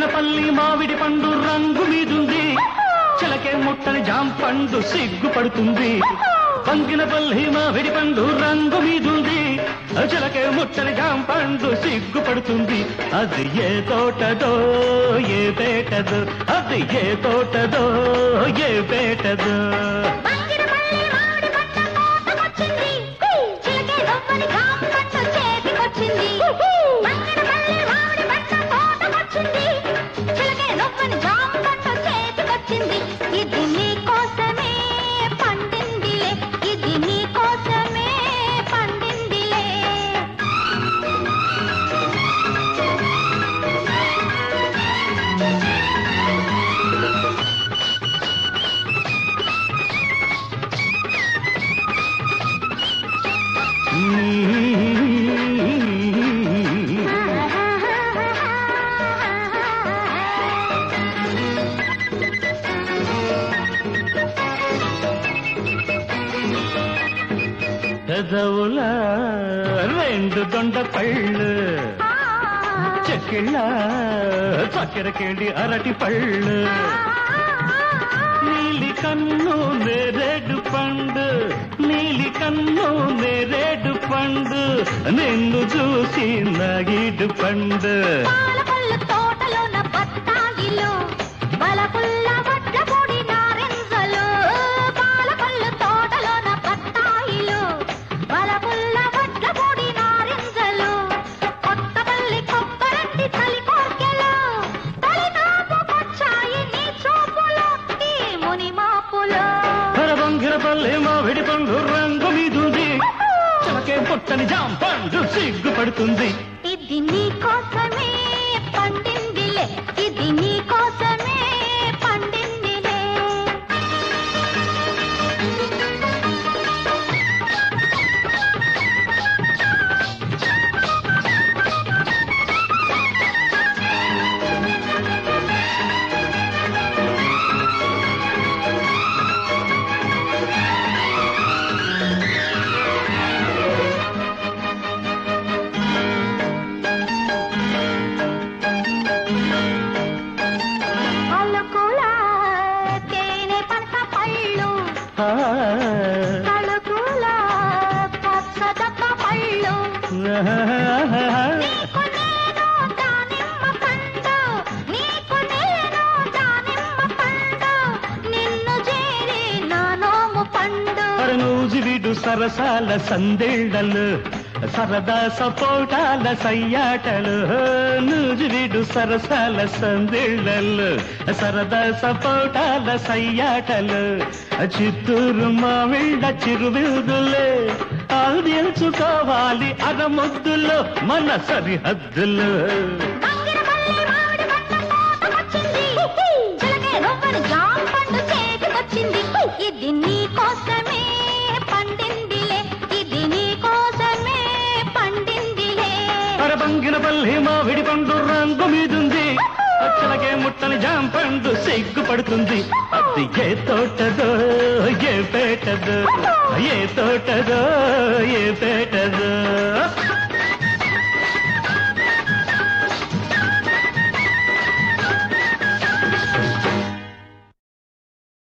బంగినపల్లి మామిడి పండు రంగు మీదుంది చిలకే ముట్టని జాం పండు సిగ్గుపడుతుంది బంగినపల్లి మామిడి పండు రంగు మీదుంది చిలకే ముట్టని జాం పండు సిగ్గుపడుతుంది అది ఏ తోటదో ఏ పేటదో అది ఏ తోటదో ఏ పేటదో బంగినపల్లి మామిడి పంట తోటకొచ్చింది. చిలకే దొంగని జామ పంట చేతికొచ్చింది. బంగినపల్లి మామిడి పంట తోటకొచ్చింది. చిలకే దొంగని జామ పంట చేతికొచ్చింది. ఇది నీ కోసమే పండిందిలే ఇది నీ కోసమే పండిందిలే పెదవుల రెండు దొండ పళ్ళు చెక్కిళ్ళ చక్కెరకేడి అరటి పళ్ళు నీలి కన్ను నేరేడు పండు నీలి కన్ను నేరేడు పండు నిన్ను చూసి నగిడు పండు పాలపళ్ళు తోటలోన బత్తాయిలు బలపుల్ల వడ్ల పొడి నారింజలు పాలపళ్ళు తోటలోన బత్తాయిలు బలపుల్ల వడ్ల పొడి నారింజలు కొత్తపల్లి కొబ్బరంటి చలి కోర్కెలు తొలినాపు వచ్చాయి నీ చూపులు ఈ ముని మాపులు పరబంగిరపల్లి మామిడి పండు రంగు మీదుంది చలకే పుట్టని జాం పండు సిగ్గుపడుతుంది ఇది నీ కోసమే పండిందిలే ఇది నీ కోసమే పండిందిలే అలుకుల తేనె పంట పళ్ళు ఆ, తలుకుల పచ్చదక్క పళ్ళు నీకు నేను దానిమ్మ పండు నీకు నేను దానిమ్మ పండు నిన్ను చేరి నా నోము పండు నూజివిడు సరసాల సందేళ్లలు సరదా సపోటాల సయ్యాటలు నూజివిడు సరసాల సందేళ్లలు సరదా సపోటాల సయ్యాటలు చిత్తూరు మామిళ్ళ చిరువిల్దులే ఆదించుకోవాలి అరముద్దులు మన సరిహద్దులు బంగినపల్లి మామిడి పంట తోటకొచ్చింది. చిలకే రొవ్వని జామ పండు చేతికొచ్చింది. ఇది నీ కోసమే పండిందిలే ఇది నీ కోసమే పండిందిలే పరబంగినపల్లి మామిడి పండు రంగు మీదుంది అచ్చలకే ముట్టని జాం పండు సిగ్గుపడుతుంది అది ఏ తోటదో ఏ పేటదో ఏ తోటదో ఏ పేటదో